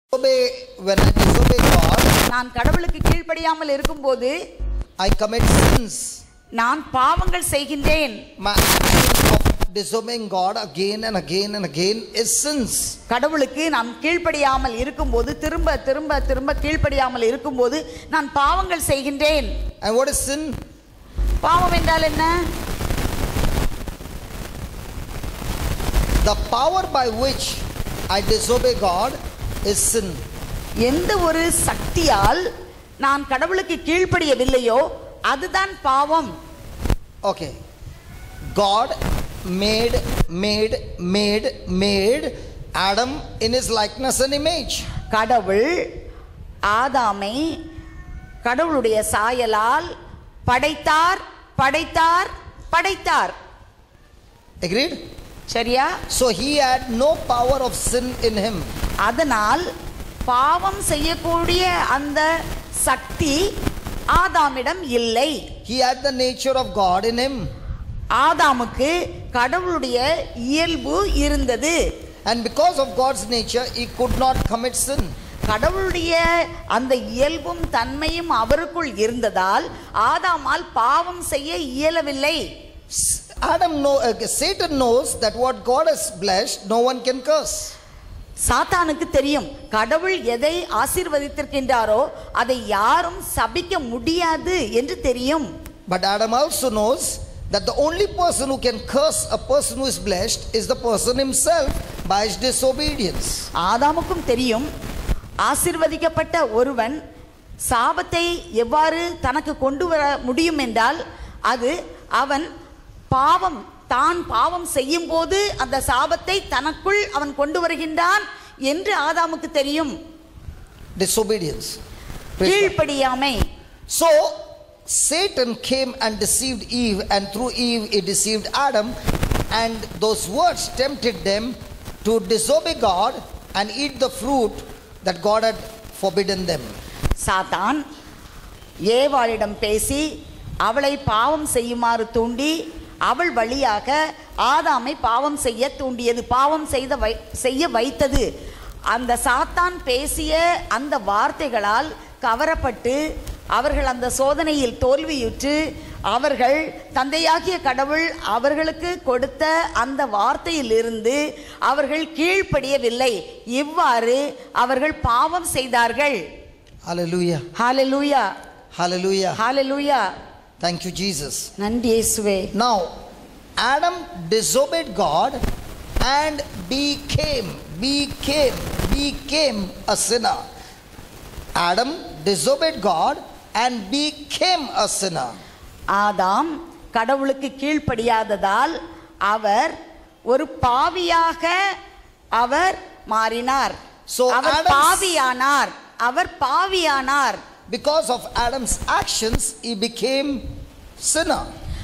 Obey, when I disobey God, நான் கடவுளுக்கு கீழ்ப்படியாமல் இருக்கும்போது I commit sins. நான் பாவங்கள் செய்கின்றேன் My action of disobeying God again and again and again is sins. கடவுளுக்கு நான் கீழ்ப்படியாமல் இருக்கும்போது திரும்ப திரும்ப திரும்ப கீழ்ப்படியாமல் இருக்கும்போது நான் பாவங்கள் செய்கின்றேன் And what is sin? பாவம் என்றால் என்ன The power by which I disobey God is sin. எந்த ஒரு சக்தியால் நான் கடவுளுக்கு கீழ்ப்படியவில்லையோ அதுதான் பாவம் Okay. God made, made, made, made Adam in his likeness and image. கடவுள் ஆதாமை கடவுளுடைய சாயலால் படைத்தார் படைத்தார் படைத்தார் Agreed? சரியா So he had no power of sin in him. அதனால் பாவம் செய்யக்கூடிய அந்த சக்தி ஆதாமிடம் இல்லை He had the nature of God in him. ஆதாமுக்கு கடவுளுடைய இயல்பு இருந்தது And because of God's nature, he could not commit sin. கடவுளுடைய அந்த இயல்பும் தன்மையும் அவருக்குள் இருந்ததால் ஆதாமால் பாவம் செய்ய இயலவில்லை S- Adam know, uh, Satan knows that what God has blessed, no one can curse. சாத்தானுக்கு தெரியும் கடவுள் எதை ஆசீர்வதித்திருக்கின்றாரோ அதை யாரும் சபிக்க முடியாது என்று தெரியும் But Adam also knows that the only person who can curse a person who is blessed is the person himself by his disobedience. ஆதாமுக்கும் தெரியும் ஆசீர்வதிக்கப்பட்ட ஒருவன் சாபத்தை எவ்வாறு தனக்கு கொண்டு வர முடியும் என்றால் அது அவன் பாவம் தான் பாவம் செய்யும் போது அந்த சாபத்தை தனக்குள் அவன் கொண்டு வருகின்றான் என்று ஆதாமுக்கு தெரியும் Disobedience. Praise God. கீழ்ப்படியாமை So, Satan came and deceived Eve, and through Eve, he deceived Adam, and those words tempted them to disobey God and eat the fruit that God had forbidden them. சாத்தான் ஏவாளிடம் பேசி அவளை பாவம் செய்யுமாறு தூண்டி அவள் வழியாக ஆதாமை பாவம் செய்ய தூண்டியது பாவம் செய்த வை செய்ய வைத்தது அந்த சாத்தான் பேசிய அந்த வார்த்தைகளால் கவரப்பட்டு அவர்கள் அந்த சோதனையில் தோல்வியுற்று அவர்கள் தந்தையாகிய கடவுள் அவர்களுக்கு கொடுத்த அந்த வார்த்தையிலிருந்து அவர்கள் கீழ்ப்படியவில்லை இவ்வாறு அவர்கள் பாவம் செய்தார்கள் Hallelujah. Hallelujah Hallelujah. Hallelujah Thank you, Jesus. நன்றி இயேசுவே Now, Adam disobeyed God and became, became, became a sinner. Adam disobeyed God and became a sinner. ஆதாம் கடவுளுக்கு கீழ்ப்படியாததால் அவர் ஒரு பாவியாக அவர் மாறினார் So our Adam's- பாவியானார் our பாவியானார் Because of Adam's actions, he became sinner.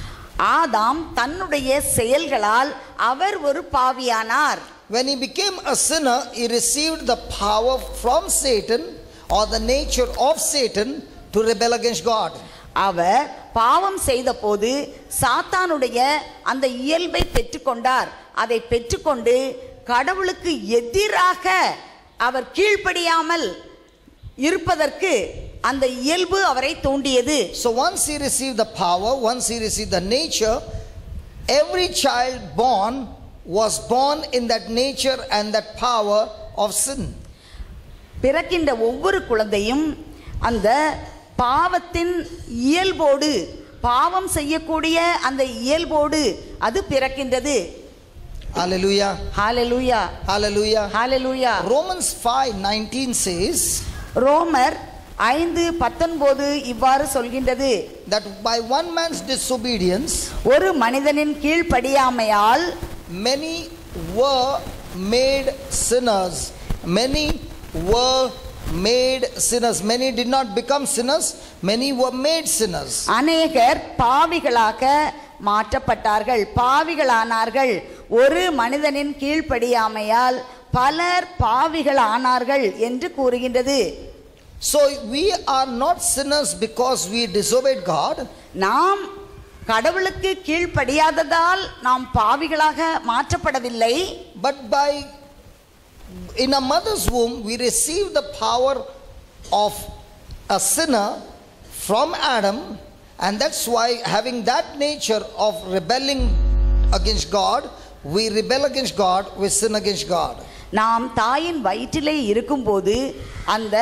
ஆதாம் தன்னுடைய செயல்களால் அவர் ஒரு பாவியானார் When he became a sinner, he received the power from Satan or the nature of Satan to rebel against God. அவர் பாவம் செய்தபோது சாத்தானுடைய அந்த இயல்பை பெற்றுக்கொண்டார் அதை பெற்றுக்கொண்டு கடவுளுக்கு எதிராக அவர் கீழ்ப்படியாமல் இருப்பதற்கு அந்த இயல்பு அவரை தூண்டியது So once he received the power, once he received the nature, every child born was born in that nature and that power of sin. பிறக்கின்ற ஒவ்வொரு குழந்தையும் அந்த பாவத்தின் இயல்போடு பாவம் செய்யக்கூடிய அந்த இயல்போடு அது பிறக்கின்றது Hallelujah. ஹalleluya Hallelujah. ஹalleluya Romans 5:19 says ரோமர் ஐந்து பத்தொன்பது இவ்வாறு சொல்கின்றது that by one man's disobedience ஒரு மனிதனின் கீழ்ப்படியாமையால் many were made sinners. Many were made sinners. Many did not become sinners, many were made sinners. அநேகர் பாவிகளாக மாற்றப்பட்டார்கள் பாவிகளானார்கள் ஒரு மனிதனின் கீழ்ப்படியாமையால் பலர் பாவிகள் ஆனார்கள் என்று கூறுகின்றது So we are not sinners because we disobeyed God, நாம் கடவுளுக்கு கீழ்ப்படியாததால் நாம் பாவிகளாக மாற்றப்படவில்லை but by in a mother's womb, we receive the power of a sinner from Adam, and that's why, having that nature of rebelling against God, we rebel against God, we sin against God. நாம் தாயின் வயிற்றிலே இருக்கும்போது அந்த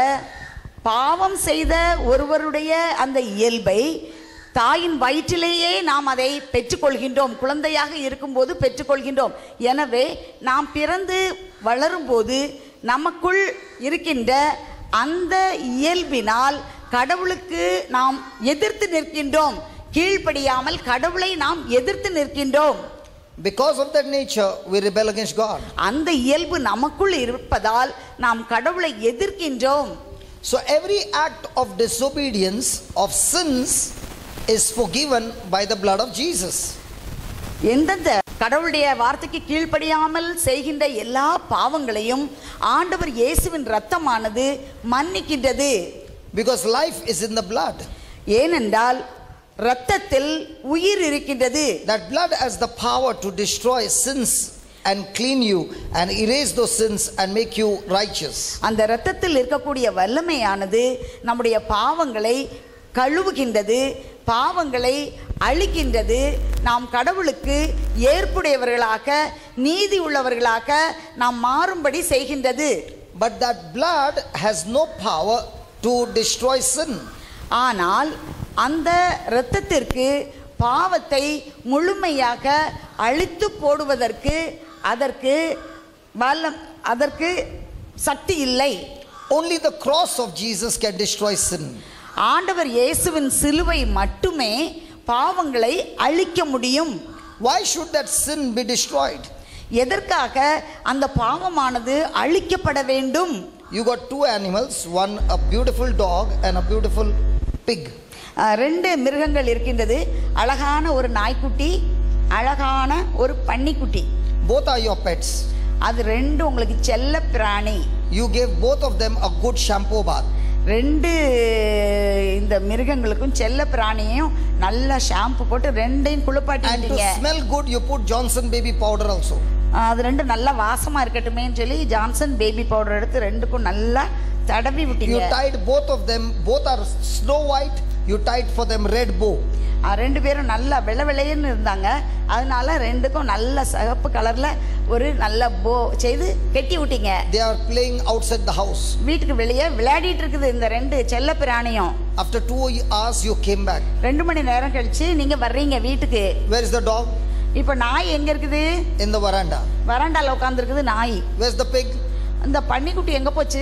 பாவம் செய்த ஒருவருடைய அந்த இயல்பை தாயின் வயிற்றிலேயே நாம் அதை பெற்றுக்கொள்கின்றோம் குழந்தையாக இருக்கும்போது பெற்றுக்கொள்கின்றோம் எனவே நாம் பிறந்து வளரும்போது நமக்குள் இருக்கின்ற அந்த இயல்பினால் கடவுளுக்கு நாம் எதிர்த்து நிற்கின்றோம் கீழ்ப்படியாமல் கடவுளை நாம் எதிர்த்து நிற்கின்றோம் Because of that nature, we rebel against God. அந்த இயல்பு நமக்குள் இருப்பதால் நாம் கடவுளை எதிர்க்கின்றோம் So every act of disobedience, of sins, is forgiven by the blood of Jesus. எந்தெந்த கடவுளுடைய வார்த்தைக்கு கீழ்ப்படியாமல் செய்கின்ற எல்லா பாவங்களையும் ஆண்டவர் இயேசுவின் இரத்தமானது மன்னிக்கின்றது Because life is in the blood. ஏனென்றால் இரத்தத்தில் உயிர் இருக்கின்றது That blood has the power to destroy sins and clean you and erase those sins and make you righteous. அந்த இரத்தத்தில் இருக்கக்கூடிய வல்லமையானது நம்முடைய பாவங்களை கழுவுகின்றது பாவங்களை அழிக்கின்றது நாம் கடவுளுக்கு ஏற்புடையவர்களாக நீதி உள்ளவர்களாக நாம் மாறும்படி செய்கின்றது But that blood has no power to destroy sin. ஆனால் அந்த இரத்தத்திற்கு பாவத்தை முழுமையாக அழித்து போடுவதற்கு அதற்கு வல்லம் அதற்கு சக்தி இல்லை Only the cross of Jesus can destroy sin. ஆண்டவர் இயேசுவின் சிலுவை மட்டுமே பாவங்களை அழிக்க முடியும் Why should that sin be destroyed? எதற்காக அந்த பாவமானது அழிக்கப்பட வேண்டும் You got two animals, one a beautiful dog and a beautiful pig. அஹ், ரெண்டு மிருகங்கள் இருக்கின்றது அழகான ஒரு நாய்க்குட்டி அழகான ஒரு பன்னிக்குட்டி Both are your pets. அது ரெண்டு உங்களுக்கு செல்ல பிராணி You gave both of them a good shampoo bath. ரெண்டு இந்த மிருகங்களுக்கும் செல்ல பிராணியையும் நல்லா ஷாம்பு போட்டு ரெண்டையும் And to குளிப்பாட்டிட்டீங்க smell good, you put Johnson baby powder also. அது ரெண்டும் நல்லா வாசமா இருக்கட்டுமேன்னு சொல்லி ஜான்சன் பேபி பவுடர் எடுத்து ரெண்டுக்கும் நல்லா தடவி You விட்டீங்க tied both of them, both are snow white, you tied for them red bow. அஹ் ரெண்டு பேரும் நல்லா வெள்ளை வெள்ளையன்னு இருந்தாங்க அதனால ரெண்டுக்கும் நல்ல சிகப்பு கலர்ல ஒரு நல்ல போ செய்து கெட்டி விட்டீங்க They are playing outside the house. வீட்டுக்கு வெளியே விளையாடிட்டு இருக்குது இந்த ரெண்டு செல்ல பிராணியும் After two hours, you came back. ரெண்டு மணி நேரம் கழிச்சு நீங்க வர்றீங்க வீட்டுக்கு Where is the dog? இப்போ நாய் எங்க இருக்குது In the veranda. வராண்டால உட்காந்துருக்குது நாய் Where's the pig? இந்த பன்னிக்குட்டி எங்க போச்சு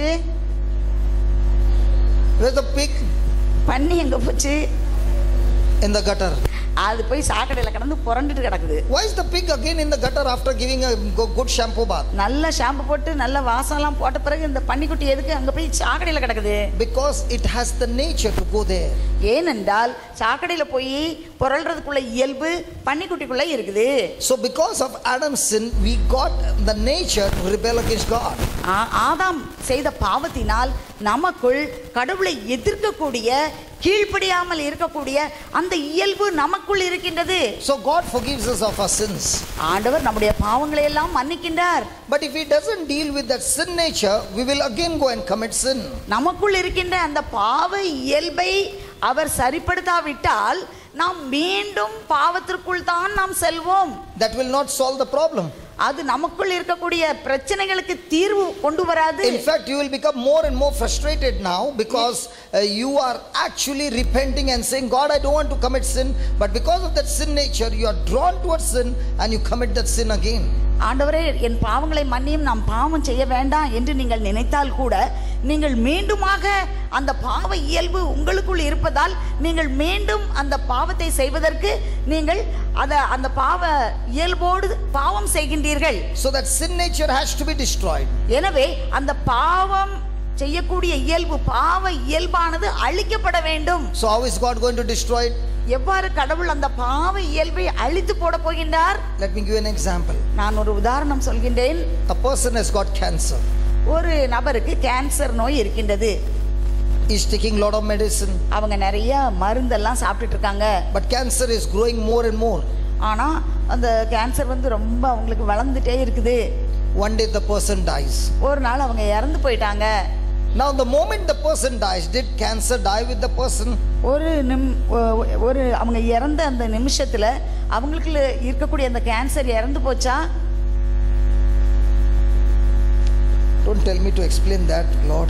Where's the pig? பன்னி எங்க போச்சு In the gutter. அது போய் சாக்கடையில கிடந்து புரண்டுட்டு கிடக்குது Why is the pig again in the gutter after giving a go- good shampoo bath? நல்ல ஷாம்பு போட்டு நல்ல வாசம்லாம் போட்ட பிறகு இந்த பன்னிக்குட்டி எதுக்கு அங்க போய் சாக்கடையில கிடக்குது Because it has the nature to go there. ஏனென்றால் சாக்கடையில போய் புரள்றதுக்குள்ள இயல்பு பன்னிக்குட்டிக்குள்ள இருக்குது So, because of Adam's sin, we got the nature to rebel against God. ஆ- ஆதாம் செய்த பாவத்தினால் நமக்குள் கடவுளை எதிர்க்கக்கூடிய கீழ்ப்படியாமல் இருக்கக்கூடிய அந்த இயல்பு நமக்குள் இருக்கின்றது So, God forgives us of our sins. ஆண்டவர் நம்முடைய பாவங்களை எல்லாம் மன்னிக்கின்றார் But if He doesn't deal with that sin nature, we will again go and commit sin. நமக்குள் இருக்கின்ற அந்த பாவ இயல்பை அவர் சரிப்படுத்தாவிட்டால் நாம் மீண்டும் பாவத்திற்குள் தான் நாம் செல்வோம் That will not solve the problem. அது நமக்குள் இருக்கக்கூடிய பிரச்சனைகளுக்கு தீர்வு கொண்டு வராது In fact, you will become more and more frustrated now because uh, you are actually repenting and saying, God, I don't want to commit sin. But because of that sin nature, you are drawn towards sin and you commit that sin again. ஆண்டவரே என் பாவங்களை மன்னியும் நாம் பாவம் செய்ய வேண்டாம் என்று நீங்கள் நினைத்தால் கூட நீங்கள் மீண்டுமாக அந்த பாவ இயல்பு உங்களுக்குள் இருப்பதால் நீங்கள் மீண்டும் அந்த பாவத்தை செய்வதற்கு நீங்கள் அத அந்த பாவ இயல்போடு பாவம் செய்கின்றீர்கள் So that sin nature has to be destroyed. எனவே அந்த பாவம் செய்யக்கூடிய இயல்பு பாவ இயல்பானது அழிக்கப்பட வேண்டும் So, how is God going to destroy it? எவ்வாறு கடவுள் அந்த பாவ இயல்பை அழித்து போட போகின்றார் Let me give you an example. நான் ஒரு உதாரணம் சொல்கின்றேன் A person has got cancer. ஒரு நபருக்கு கேன்சர் நோய் இருக்கின்றது He's taking a lot of medicine, அவங்க நிறைய மருந்தெல்லாம் சாப்பிட்டுட்டு இருக்காங்க but cancer is growing more and more. ஆனால் அந்த கேன்சர் வந்து ரொம்ப அவங்களுக்கு வளர்ந்துட்டே இருக்குது one day the person dies. ஒரு நாள் அவங்க இறந்து போயிட்டாங்க Now, the moment the person dies, did cancer die with the person? ஒரு நிம் ஒ- ஒரு அவங்க இறந்த அந்த நிமிஷத்துல அவங்களுக்கு இருக்கக்கூடிய அந்த கேன்சர் இறந்து போச்சா Don't tell me to explain that, Lord.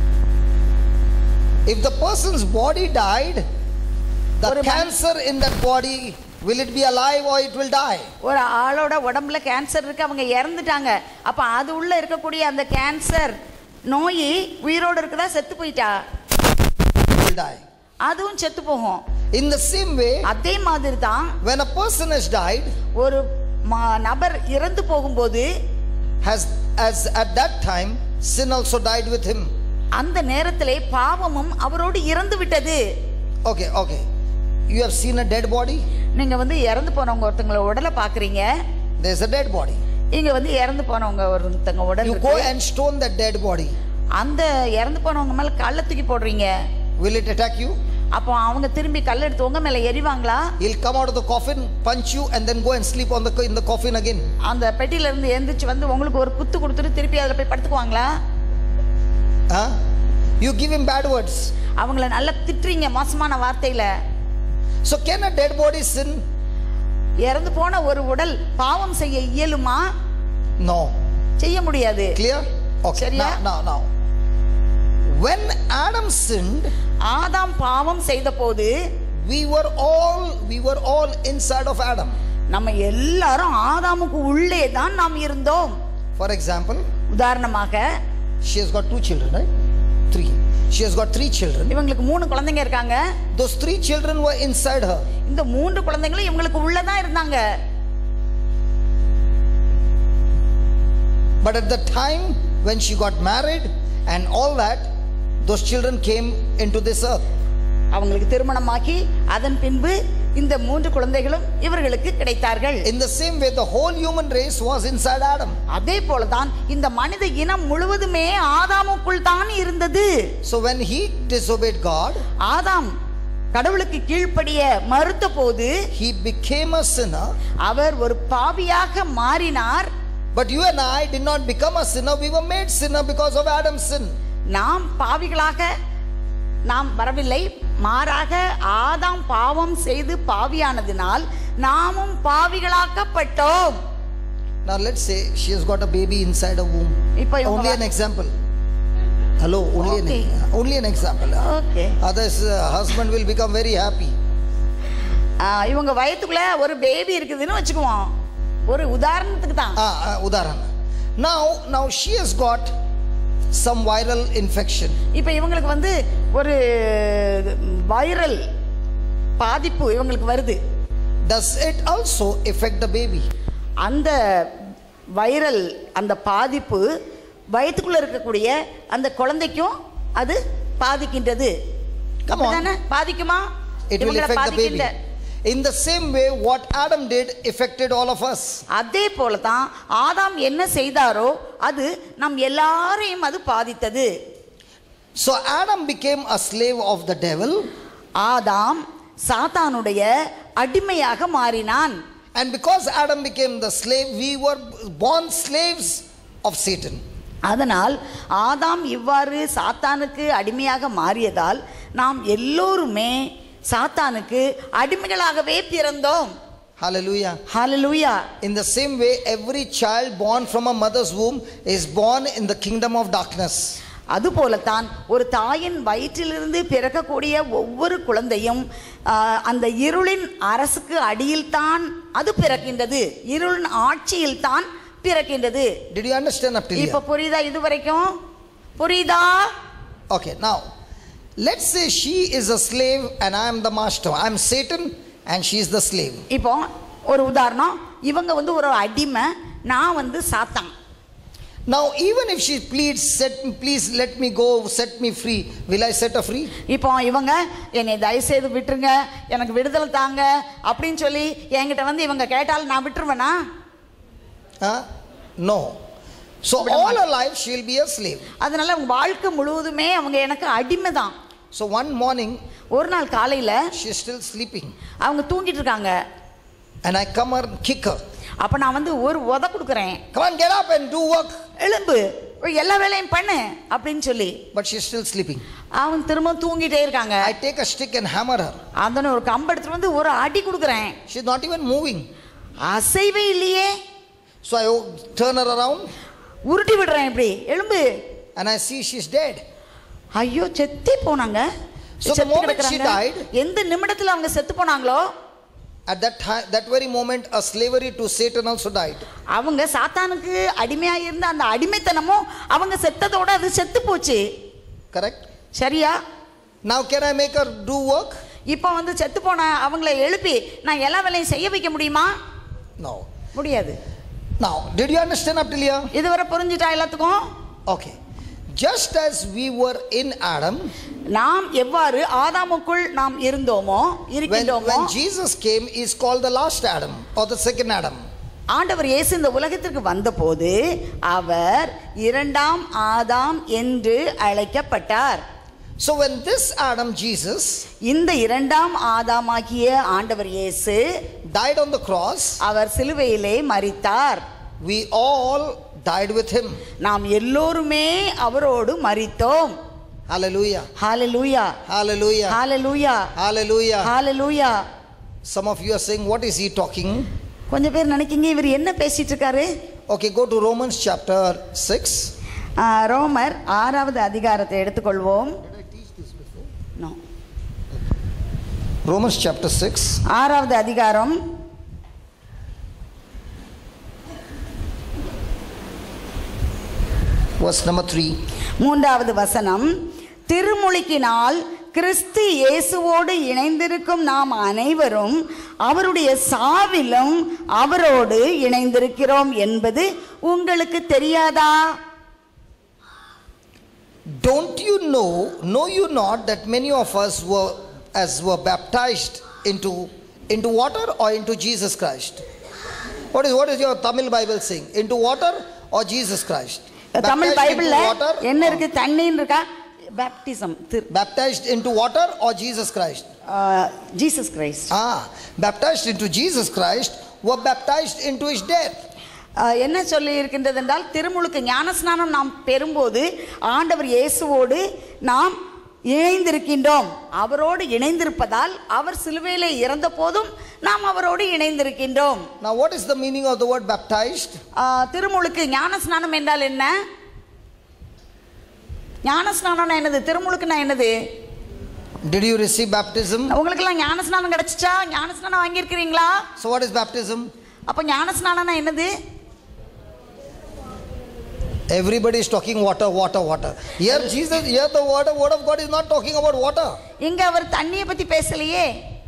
If the person's body died, the ஒரு மனி- cancer in that body, will it be alive or it will die? ஒரு ஆளோட உடம்புல கேன்சர் இருக்கு அவங்க இறந்துட்டாங்க அப்ப அது உள்ள இருக்கக்கூடிய அந்த கேன்சர் நோய் உயிரோடு இருக்குதா செத்து போயிட்டா It will die. அதுவும் செத்து போகும் In the same way, அதே மாதிரி தான் when a person has died, ஒரு ம- நபர் இறந்து போகும்போது has as at that time sin also died with him. அந்த நேரத்திலே பாவமும் அவரோடு இறந்து விட்டது Okay, okay. You have seen a dead body? நீங்க வந்து இறந்து போனவங்க ஒருத்தங்கள உடலை பாக்குறீங்க There's a dead body. இங்க வந்து இறந்து போனவங்க ஒருத்தங்க உடல் You go இருக்கு. and stone that dead body. அந்த இறந்து போனவங்க மேல கல்லை தூக்கி போடுறீங்க Will it attack you? அப்போ அவங்க திரும்பி கல் எடுத்து உங்க மேல எறிவாங்களா He'll come out of the coffin, punch you, and then go and sleep on the in the coffin again. அந்த பெட்டியில இருந்து எந்திரிச்சு வந்து உங்களுக்கு ஒரு குத்து கொடுத்துட்டு திருப்பி அதில் போய் படுத்துக்குவாங்களா Huh? You give him bad words. அவங்கள நல்லா திட்டுறீங்க மோசமான வார்த்தையில So can a dead body sin? இறந்து போன ஒரு உடல் பாவம் செய்ய இயலுமா No. செய்ய முடியாது Clear? Okay. சரியா? Now, now, now. When Adam sinned, ஆதாம் பாவம் செய்த போது we were all we were all inside of Adam. நம்ம எல்லாரும் ஆதாமுக்கு உள்ளே தான் நாம் இருந்தோம் For example, உதாரணமாக she has got two children, right? Three. She has got three children. இவங்களுக்கு மூணு குழந்தைங்க இருக்காங்க Those three children were inside her. இந்த மூன்று குழந்தைங்களும் இவங்களுக்கு உள்ளதான் இருந்தாங்க But at the time when she got married and all that, those children came into this earth. அவங்களுக்கு திருமணமாக்கி அதன் பின்பு இந்த மூன்று குழந்தைகளும் இவர்களுக்கு கிடைத்தார்கள் In the same way, the whole human race was inside Adam. அதே போலதான் இந்த மனித இனம் முழுவதுமே ஆதாமுக்குள் தான் இருந்தது So when he disobeyed God, ஆதாம் கடவுளுக்கு கீழ்ப்படிய மறுத்த போது he became a sinner. அவர் ஒரு பாவியாக மாறினார் But you and I did not become a sinner. We were made sinner because of Adam's sin. நாம் பாவிகளாக நாம் வரவில்லை மாறாக ஆதாம் பாவம் செய்து பாவியானதினால் நாமும் பாவிகளாக்கப்பட்டோம் Now let's say she has got a baby inside her womb. இப்போ இவங்க Only வ- an example. Hello, only Okay. an only an example. Okay Others, uh, husband will become very happy. இவங்க வயித்துக்குள்ள ஒரு பேபி இருக்குதுன்னு வச்சுக்குவோம் ஒரு உதாரணத்துக்கு தான் Ah, ah, உதாரணம். Now, now she has got some viral infection. இப்போ இவங்களுக்கு வந்து ஒரு வைரல் பாதிப்பு இவங்களுக்கு வருது Does it also affect the baby? அந்த வைரல் அந்த பாதிப்பு வயிற்றுக்குள்ள இருக்கக்கூடிய அந்த குழந்தைக்கும் அது பாதிக்கின்றது Come on. அப்படிதானே? பாதிக்குமா It will இவங்களை affect the baby. பாதிக்கின்ற In the same way, what Adam did affected all of us. அதே போல தான் ஆதாம் என்ன செய்தாரோ அது நம் எல்லாரையும் அது பாதித்தது So Adam became a slave of the devil, ஆதாம் சாத்தானுடைய அடிமையாக மாறினான் and because Adam became the slave, we were born slaves of Satan. அதனால் ஆதாம் இவ்வாறு சாத்தானுக்கு அடிமையாக மாறியதால் நாம் எல்லோருமே சாத்தானுக்கு அடிமைகளாகவே பிறந்தோம் Hallelujah. Hallelujah In the same way, every child born from a mother's womb is born in the kingdom of darkness. அதுபோலத்தான் ஒரு தாயின் வயிற்றிலிருந்து பிறக்கக்கூடிய ஒவ்வொரு குழந்தையும் ஆ, அந்த இருளின் அரசுக்கு அடியில்தான் அது பிறக்கின்றது இருளின் ஆட்சியில் தான் பிறக்கின்றது Did you understand up till இப்ப here? புரியுதா இது வரைக்கும் புரியுதா Okay, now let's say she is a slave and I am the master. I am Satan and she is the slave. இப்போ ஒரு உதாரணம் இவங்க வந்து ஒரு அடிமை நான் வந்து சாத்தான் Now, even if she pleads, set, please let me go, set me free, will I set her free? இப்போ இவங்க என்னை தயவுசெய்து விட்டுருங்க எனக்கு விடுதலை தாங்க அப்படின்னு சொல்லி என்கிட்ட வந்து இவங்க கேட்டாலும் நான் விட்டுருவேனா Huh? No. So, all her life she will be a slave. அதனால அவங்க வாழ்க்கை முழுவதுமே அவங்க எனக்கு அடிமை தான் So, one morning ஒரு நாள் காலையில் she is still sleeping அவங்க தூங்கிட்டு இருக்காங்க and I come her and kick her. அப்ப நான் வந்து ஒரு உத கொடுக்குறேன் Come on, get up and do work. எழும்பு எல்லா வேலையும் பண்ணு அப்படின்னு சொல்லி But she's still sleeping. அவன் திரும்ப தூங்கிட்டே இருக்காங்க I take a stick and hammer her. அந்த ஒரு கம்பு எடுத்துட்டு வந்து ஒரு அடி கொடுக்குறேன் She's not even moving. அசைவே இல்லையே So I o- turn her around உருட்டி விடுறேன் இப்படி எழும்பு and I see she's dead. ஐயோ செத்தே போனாங்க So the செத்து moment she கிடக்குறாங்க. died- எந்த நிமிடத்துல அவங்க செத்து போனாங்களோ At that time, that very moment, a slavery to Satan also died. அவங்க சாத்தானுக்கு அடிமையா இருந்த அந்த அடிமைத்தனமும் அவங்க செத்ததோட அது செத்து போச்சு Correct? சரியா Now, can I make her do work? இப்போ வந்து செத்து போன அவங்கள எழுப்பி நான் எல்லா வேலையும் செய்ய வைக்க முடியுமா No. முடியாது Now, did you understand up till here? இதுவரை புரிஞ்சுட்டா எல்லாத்துக்கும் Okay. Just as we were in Adam, நாம் எவ்வாறு ஆதாமுக்குள் நாம் இருந்தோமோ when, இருக்கின்றோமோ when Jesus came, is called the last Adam or the second Adam. ஆண்டவர் இயேசு இந்த உலகத்திற்கு வந்தபோது அவர் இரண்டாம் ஆதாம் என்று அழைக்கப்பட்டார் So, when this Adam, Jesus, இந்த இரண்டாம் ஆதாமாகிய ஆண்டவர் இயேசு died on the cross, அவர் சிலுவையிலே மரித்தார் we all died with him. நாம் எல்லோருமே அவரோடு மரித்தோம் Hallelujah. Hallelujah Hallelujah. Hallelujah Hallelujah. Hallelujah Some of you are saying, What is he talking? கொஞ்சம் பேர் நினைக்கிங்க இவர் என்ன பேசிட்டு இருக்காரு Okay, go to Romans chapter 6. ஆ, ரோமர் ஆறாவது அதிகாரத்தை எடுத்துக்கொள்வோம் No. Romans chapter 6. ஆறாவது அதிகாரம் Verse number 3. மூன்றாவது வசனம் திருமுழுக்கினால் கிறிஸ்து இயேசுவோடு இணைந்திருக்கும் நாம் அனைவரும் அவருடைய சாவிலும் அவரோடு இணைந்திருக்கிறோம் என்பது உங்களுக்கு தெரியாதா Don't you know, know you not that many of us were as were baptized into into water or into Jesus Christ? What is what is your Tamil Bible saying? Into water or Jesus Christ? Tamil Baptized into பைபிள்ல water என்ன or- இருக்கு தண்ணின்னு இருக்கா baptism Baptized into water or Jesus Christ? Jesus Christ Ah, baptized into Jesus Christ were baptized into his death. Ah, என்ன சொல்லி இருக்கின்றது என்றால் திருமுழுக்கு ஞானஸ்நானம் நாம் பெறும்போது ஆண்டவர் இயேசுவோடு நாம் இணைந்திருக்கின்றோம் அவரோடு இணைந்திருப்பதால் அவர் சிலுவையிலே இறந்த போதும் நாம் அவரோடு இணைந்திருக்கின்றோம் Now, what is the meaning of the word baptized? அஹ், திருமுழுக்கு ஞானஸ்நானம் என்றால் என்ன ஞானஸ்நானம்னா என்னது திருமுழுக்குனா என்னது Did you receive baptism? உங்களுக்கெல்லாம் ஞானஸ்நானம் கிடைச்சிச்சா ஞானஸ்நானம் வாங்கியிருக்கிறீங்களா So, what is baptism? அப்போ ஞானஸ்நானம்னா என்னது Everybody is talking water, water, water. Here, Jesus, here the word, word of God is not talking about water. இங்க அவர் தண்ணியை பத்தி பேசலையே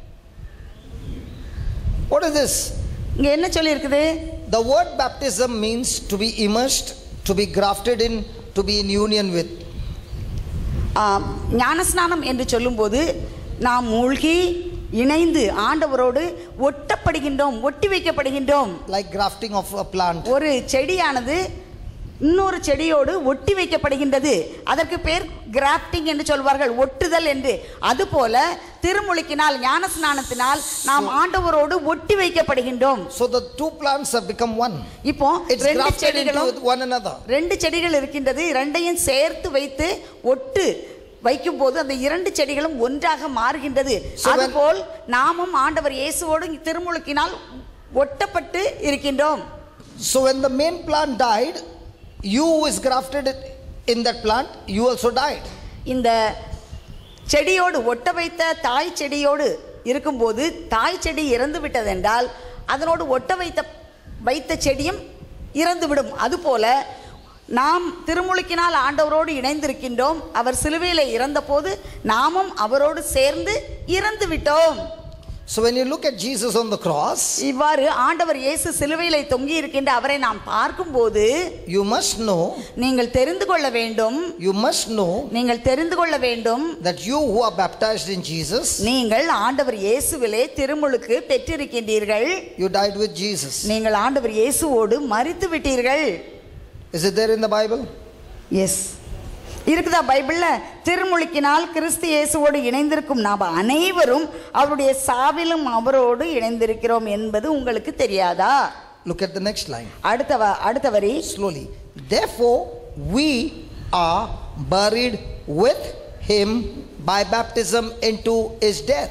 What is this? இங்க என்ன சொல்லி இருக்குது The word baptism means to be immersed, to be grafted in, to be in union with. ஆம், ஞானஸ்நானம் என்று சொல்லும்போது நாம் மூழ்கி இணைந்து ஆண்டவரோடு ஒட்டப்படுகின்றோம் ஒட்டி வைக்கப்படுகின்றோம் Like grafting of a plant. ஒரு செடியானது இன்னொரு செடியோடு ஒட்டி வைக்கப்படுகின்றது அதற்கு பேர் கிராஃப்டிங் என்று சொல்வார்கள் ஒட்டுதல் என்று அதுபோல திருமுழுக்கினால் ஞானஸ்நானத்தினால் நாம் ஆண்டவரோடு ஒட்டி வைக்கப்படுகின்றோம் So the two plants have become one. இப்போ It's ரெண்டு grafted செடிகளும் into one another. ரெண்டு செடிகள் இருக்கின்றது ரெண்டையும் சேர்த்து வைத்து ஒட்டு வைக்கும்போது அந்த இரண்டு செடிகளும் ஒன்றாக மாறுகின்றது So when- அதுபோல் நாமும் ஆண்டவர் இயேசுவோடு திருமுழுக்கினால் ஒட்டப்பட்டு இருக்கின்றோம் So when the main plant died, you who is grafted in that plant, you also died. இந்த செடியோடு ஒட்ட வைத்த தாய் செடியோடு இருக்கும்போது தாய் செடி இறந்து விட்டதென்றால் அதனோடு ஒட்ட வைத்த வைத்த செடியும் இறந்துவிடும் அதுபோல நாம் திருமுழுக்கினால் ஆண்டவரோடு இணைந்திருக்கின்றோம் அவர் சிலுவையில் இறந்தபோது நாமும் அவரோடு சேர்ந்து இறந்து விட்டோம் So when you look at Jesus on the cross, இவ்வாறு ஆண்டவர் இயேசு சிலுவையிலே தொங்கி இருக்கின்ற அவரை நாம் பார்க்கும்போது you must know, நீங்கள் தெரிந்து கொள்ள வேண்டும் you must know நீங்கள் தெரிந்து கொள்ள வேண்டும் that you who are baptized in Jesus, நீங்கள் ஆண்டவர் இயேசுவிலே திருமுழுக்கு பெற்றிருக்கின்றீர்கள் you died with Jesus. நீங்கள் ஆண்டவர் இயேசுவோடு மரித்து விட்டீர்கள் Is it there in the Bible? Yes இருக்குதா பைபிள்ல திருமுழுக்கினால் கிறிஸ்து இயேசுவோடு இணைந்திருக்கும் நாம் அனைவரும் அவருடைய சாவிலும் அவரோடு இணைந்திருக்கிறோம் என்பது உங்களுக்கு தெரியாதா Look at the next line. அடுத்த வ- அடுத்த வரி Slowly. Therefore, we are buried with him by baptism into his death.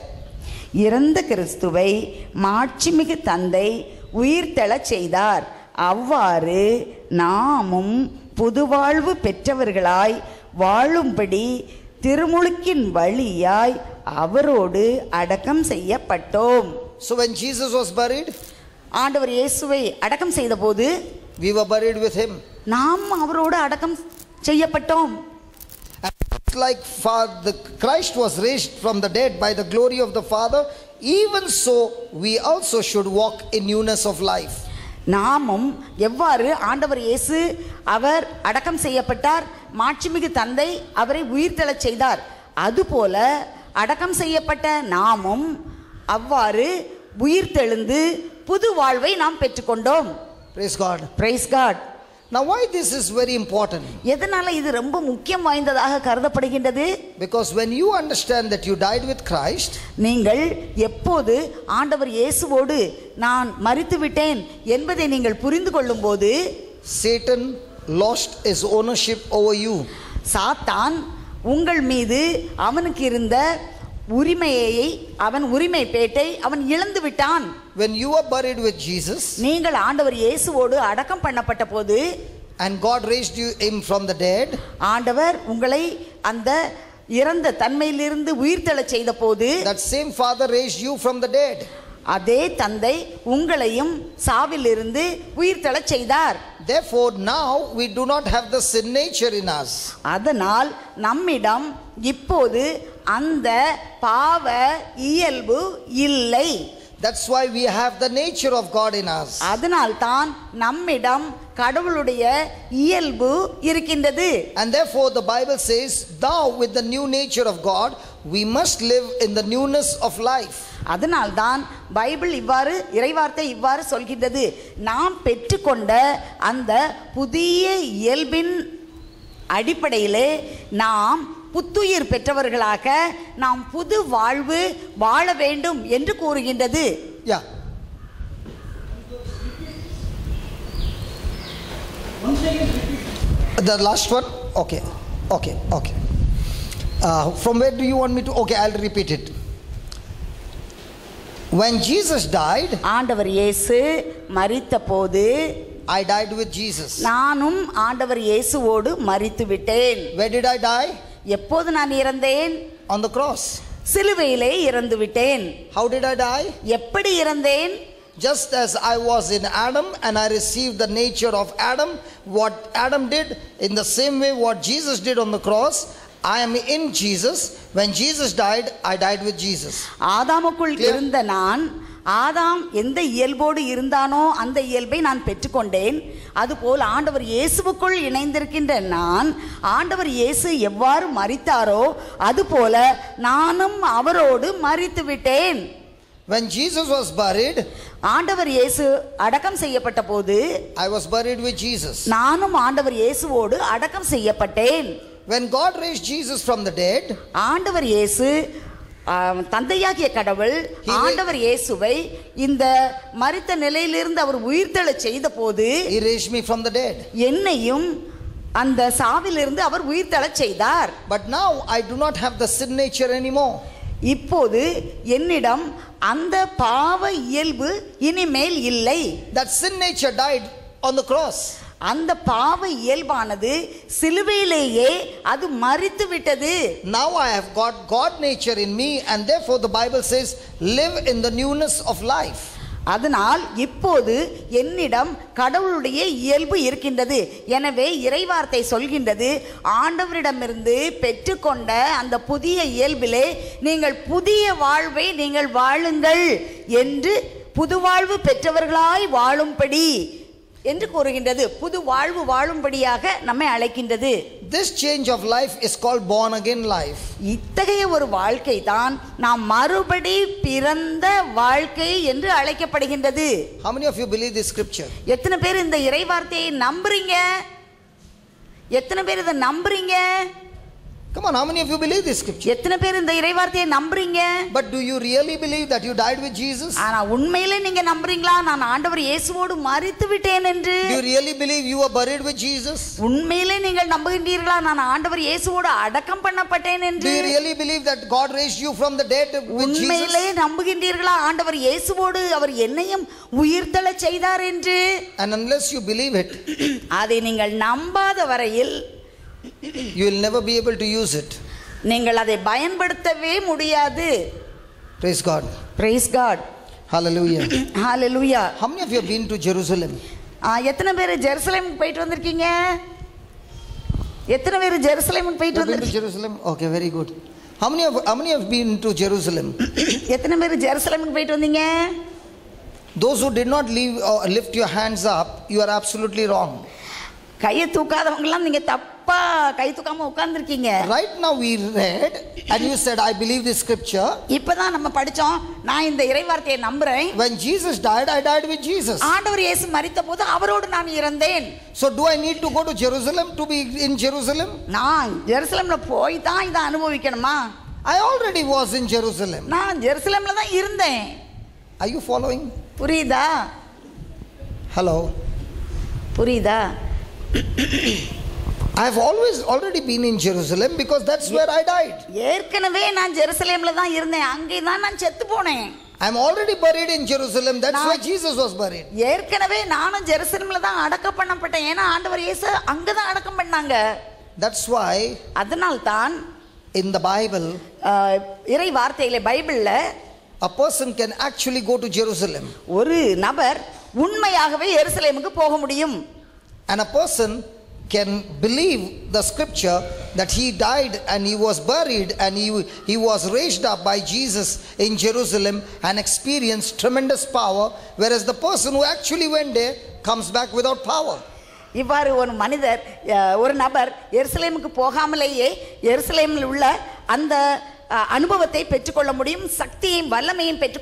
இறந்த கிறிஸ்துவை மாட்சிமிகு தந்தை உயிர்த்தெழச் செய்தார் அவ்வாறு நாமும் புதுவாழ்வு பெற்றவர்களாய் வாழும்படி திருமுழுக்கின் வழியாய் அவரோடு அடக்கம் செய்யப்பட்டோம் So, when Jesus was buried, ஆண்டவர் இயேசுவை அடக்கம் செய்தபோது we were buried with him. நாம் அவரோடு அடக்கம் செய்யப்பட்டோம் And it's like fa- the Christ was raised from the dead by the glory of the Father, even so we also should walk in newness of life. நாமும் எவ்வாறு ஆண்டவர் இயேசு அவர் அடக்கம் செய்யப்பட்டார் மாட்சிமிகு தந்தை அவரை உயிர்த்தெழச் செய்தார் அதுபோல அடக்கம் செய்யப்பட்ட நாமும் அவ்வாறு உயிர்த்தெழுந்து புது வாழ்வை நாம் பெற்றுக்கொண்டோம் Praise God. Praise God Now, why this is very important? எதனால இது ரொம்ப முக்கியம் வாய்ந்ததாக கருதப்படுகின்றது Because when you understand that you died with Christ, நீங்கள் எப்போது ஆண்டவர் இயேசுவோடு நான் மரித்து விட்டேன் என்பதை நீங்கள் புரிந்து கொள்ளும்போது Satan lost his ownership over you. சாத்தான் உங்கள் மீது அவனுக்கு இருந்த உரிமையை அவன் உரிமை பேட்டை அவன் இழந்து விட்டான் When you were buried with Jesus நீங்கள் ஆண்டவர் இயேசுவோடு அடக்கம் பண்ணப்பட்ட போது and God raised you him from the dead, ஆண்டவர் உங்களை அந்த இறந்த தன்மையிலிருந்து உயிர்த்தெழச் செய்த போது that same Father raised you from the dead. அதே தந்தை உங்களையும் சாவிலிருந்து உயிர்த்தெழச் செய்தார் Therefore, now we do not have the sin nature in us. அதனால் நம்மிடம் இப்போது அந்த பாவ இயல்பு இல்லை That's why we have the nature of God in us. அதனால்தான் நம்மிடம் கடவுளுடைய இயல்பு இருக்கின்றது And therefore, the Bible says, Thou, with the new nature of God, we must live in the newness of life. அதனால்தான் பைபிள் இவ்வாறு இறைவார்த்தை இவ்வாறு சொல்கின்றது நாம் பெற்றுக்கொண்ட அந்த புதிய இயல்பின் அடிப்படையிலே நாம் புத்துயிர் பெற்றவர்களாக நாம் புது வாழ்வு வாழ வேண்டும் என்று கூறுகின்றது Yeah. The last one? Okay. Okay. Okay. Uh, from where do you want me to? Okay, I'll repeat it. When Jesus died, ஆண்டவர் இயேசு மரித்த போது I died with Jesus. நானும் ஆண்டவர் இயேசுவோடு மரித்து விட்டேன் Where did I die? எப்போது நான் இறந்தேன் On the cross. சிலுவையிலே இறந்து விட்டேன் How did I die? எப்படி இறந்தேன் Just as I was in Adam and I received the nature of Adam, what Adam did, in the same way what Jesus did on the cross, I am in Jesus. When Jesus died, I died with Jesus. ஆதாமுக்குள் Clear? இருந்த நான் ஆதாம் எந்த இயல்போடு இருந்தானோ அந்த இயல்பை நான் பெற்றுக்கொண்டேன் அதுபோல் ஆண்டவர் இயேசுவுக்குள் இணைந்திருக்கின்ற நான் ஆண்டவர் இயேசு எவ்வாறு மரித்தாரோ அதுபோல நானும் அவரோடு மரித்து விட்டேன் When Jesus was buried, ஆண்டவர் இயேசு அடக்கம் செய்யப்பட்ட போது I was buried with Jesus. நானும் ஆண்டவர் இயேசுவோடு அடக்கம் செய்யப்பட்டேன் When God raised Jesus from the dead, ஆண்டவர் இயேசு ஆ, தந்தையாகிய கடவுள் He- ஆண்டவர் இயேசுவை இந்த மரித்த நிலையிலிருந்து அவர் உயிர்த்தெழச் செய்த போது He raised me from the dead. என்னையும் அந்த சாவிலிருந்து அவர் உயிர்த்தெழச் செய்தார் But now I do not have the sin nature anymore. இப்போது என்னிடம் அந்த பாவ இயல்பு இனிமேல் இல்லை That sin nature died on the cross. அந்த பாவ இயல்பானது சிலுவையிலேயே அது மரித்து விட்டது Now I have got God nature in me, and therefore the Bible says, live in the newness of life. அதனால் இப்போது என்னிடம் கடவுளுடைய இயல்பு இருக்கின்றது எனவே இறைவார்த்தை சொல்கின்றது ஆண்டவரிடமிருந்து பெற்றுக்கொண்ட அந்த புதிய இயல்பிலே நீங்கள் புதிய வாழ்வை நீங்கள் வாழுங்கள் என்று புது வாழ்வு பெற்றவர்களாய் வாழும்படி என்று கூறுகின்றது புது வாழ்வு வாழும்படியாக நம்மை அழைக்கின்றது This change of life is called born again life. இத்தகைய ஒரு வாழ்க்கை தான் நாம் மறுபடி பிறந்த வாழ்க்கை என்று அழைக்கப்படுகின்றது How many of you believe this scripture? எத்தனை பேர் இந்த இறை வார்த்தையை நம்புறீங்க எத்தனை பேர் இதை நம்புறீங்க Come on, how many of you believe this scripture? எத்தனை பேர் இந்த இறைவார்த்தையை நம்புறீங்க But do you really believe that you died with Jesus? ஆனா உண்மையிலே நீங்க நம்புறீங்களா நான் ஆண்டவர் இயேசுவோடு மறித்து விட்டேன் என்று Do you really believe you were buried with Jesus? உண்மையிலே நீங்கள் நம்புகின்றீர்களா நான் ஆண்டவர் இயேசுவோடு அடக்கம் பண்ணப்பட்டேன் Do என்று you really believe that God raised you from the dead with உண்மையிலே Jesus? நம்புகின்றீர்களா ஆண்டவர் இயேசுவோடு அவர் என்னையும் உயிர்த்தெழ செய்தார் என்று And unless you believe it, அதை நீங்கள் நம்பாத வரையில் you will never be able to use it. நீங்கள் அதை பயன்படுத்தவே முடியாது Praise God. Praise God Hallelujah. ஹalleluya How many of you have been to Jerusalem? ஆ, எத்தனை பேர் ஜெருசலேமுக்கு போயிட்டு வந்திருக்கீங்க எத்தனை பேர் ஜெருசலேமுக்கு போயிட்டு You have been to வந்திருக்கீங்க Jerusalem? Okay, very good. How many of how many have been to Jerusalem? எத்தனை பேர் ஜெருசலேமுக்கு போயிட்டு வந்தீங்க Those who did not leave or lift your hands up, you are absolutely wrong. கையை தூக்காதவங்கலாம் நீங்க தப்பா கை தூக்காம உட்கார்ந்துருக்கீங்க Right now we read, and you said, I believe this scripture. இப்பதான் நம்ம படிச்சோம் நான் இந்த இறைவார்த்தையை நம்புறேன் When Jesus died, I died with Jesus. ஆண்டவர் இயேசு மரித்த போது அவரோடு நான் இறந்தேன் So do I need to go to Jerusalem to be in Jerusalem? நான் ஜெருசலேம்ல போய் தான் இதை அனுபவிக்கணுமா I already was in Jerusalem. நான் ஜெருசலேம்ல தான் இருந்தேன் Are you following? புரியுதா Hello. புரியுதா I have always already been in Jerusalem because that's where I died. ஏற்கனவே நான் ஜெருசலேம்ல தான் இருந்தேன் அங்கே தான் நான் செத்து போனேன் I'm already buried in Jerusalem. That's Now- why Jesus was buried. ஏற்கனவே நானும் ஜெருசலேம்ல தான் அடக்கம் பண்ணப்பட்டேன் ஏன்னா ஆண்டவர் இயேசு அங்கே தான் அடக்கம் பண்ணாங்க That's why அதனால்தான் in the Bible, ஆஹ், இறை வார்த்தையில பைபிள்ல a person can actually go to Jerusalem. ஒரு நபர் உண்மையாகவே எருசலேமுக்கு போக முடியும் And a person can believe the scripture that he died and he was buried and he, he was raised up by Jesus in Jerusalem and experienced tremendous power, whereas the person who actually went there comes back without power. இவ்வாறு ஒரு மனிதர் அஹ், ஒரு நபர் எருசலேமுக்கு போகாமலேயே எருசலேமில் உள்ள அந்த அஹ், அனுபவத்தை பெற்றுக்கொள்ள முடியும் சக்தியையும் வல்லமையும் பெற்று